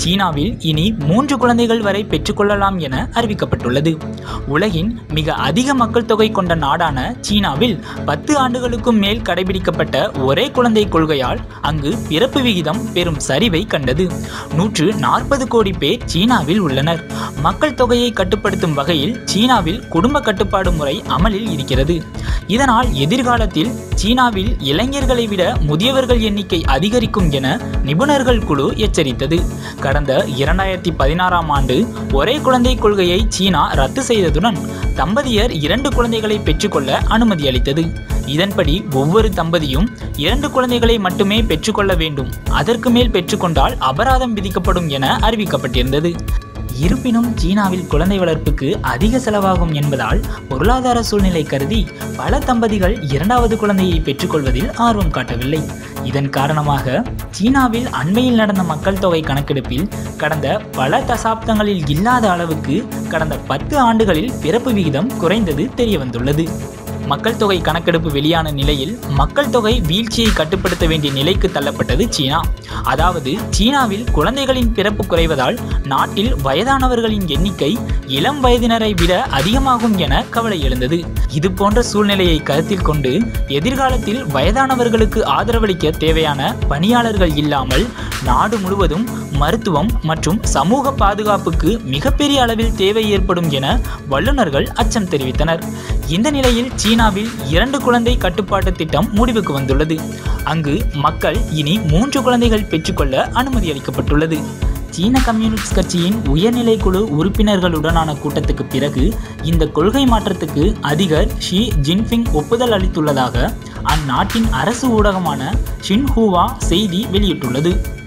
சீனாவில் இனி மூன்று குழந்தைகள் வரை பெற்றுக்கொள்ளலாம் என அறிவிக்கப்பட்டுள்ளது உலகின் மிக அதிக மக்கள் தொகை கொண்ட நாடான சீனாவில் பத்து ஆண்டுகளுக்கும் மேல் கடைபிடிக்கப்பட்ட ஒரே குழந்தை கொள்கையால் அங்கு பிறப்பு விகிதம் பெரும் சரிவை கண்டது நூற்று நாற்பது கோடி பேர் சீனாவில் உள்ளனர் மக்கள் தொகையை கட்டுப்படுத்தும் வகையில் சீனாவில் குடும்ப கட்டுப்பாடு முறை அமலில் இருக்கிறது இதனால் எதிர்காலத்தில் சீனாவில் இளைஞர்களை விட முதியவர்கள் எண்ணிக்கை அதிகரிக்கும் என நிபுணர்கள் குழு எச்சரித்தது கடந்த இரண்டாயிரத்தி பதினாறாம் ஆண்டு ஒரே குழந்தை கொள்கையை சீனா ரத்து செய்ததுடன் தம்பதியர் இரண்டு குழந்தைகளை பெற்றுக்கொள்ள அனுமதி அளித்தது இதன்படி ஒவ்வொரு தம்பதியும் இரண்டு குழந்தைகளை மட்டுமே பெற்றுக்கொள்ள வேண்டும் அதற்கு மேல் பெற்றுக்கொண்டால் அபராதம் விதிக்கப்படும் என அறிவிக்கப்பட்டிருந்தது இருப்பினும் சீனாவில் குழந்தை வளர்ப்புக்கு அதிக செலவாகும் என்பதால் பொருளாதார சூழ்நிலை கருதி பல தம்பதிகள் இரண்டாவது குழந்தையை பெற்றுக்கொள்வதில் ஆர்வம் காட்டவில்லை இதன் காரணமாக சீனாவில் அண்மையில் நடந்த மக்கள் தொகை கணக்கெடுப்பில் கடந்த பல தசாப்தங்களில் இல்லாத அளவுக்கு கடந்த பத்து ஆண்டுகளில் பிறப்பு விகிதம் குறைந்தது தெரியவந்துள்ளது மக்கள் தொகை கணக்கெடுப்பு வெளியான நிலையில் மக்கள் தொகை வீழ்ச்சியை கட்டுப்படுத்த வேண்டிய நிலைக்கு தள்ளப்பட்டது சீனா அதாவது சீனாவில் குழந்தைகளின் பிறப்பு குறைவதால் நாட்டில் வயதானவர்களின் எண்ணிக்கை இளம் வயதினரை விட அதிகமாகும் என கவலை எழுந்தது இது போன்ற சூழ்நிலையை கருத்தில் கொண்டு எதிர்காலத்தில் வயதானவர்களுக்கு ஆதரவளிக்க தேவையான பணியாளர்கள் இல்லாமல் நாடு முழுவதும் மருத்துவம் மற்றும் சமூக பாதுகாப்புக்கு மிகப்பெரிய அளவில் தேவை ஏற்படும் என வல்லுநர்கள் அச்சம் தெரிவித்தனர் இந்த நிலையில் சீனாவில் இரண்டு குழந்தை கட்டுப்பாட்டு திட்டம் முடிவுக்கு வந்துள்ளது அங்கு மக்கள் இனி மூன்று குழந்தைகள் பெற்றுக்கொள்ள அனுமதி அளிக்கப்பட்டுள்ளது சீன கம்யூனிஸ்ட் கட்சியின் உயர்நிலை குழு உறுப்பினர்களுடனான கூட்டத்துக்கு பிறகு இந்த கொள்கை மாற்றத்துக்கு அதிபர் ஷி ஜின்பிங் ஒப்புதல் அளித்துள்ளதாக அந்நாட்டின் அரசு ஊடகமான ஷின்ஹூவா செய்தி வெளியிட்டுள்ளது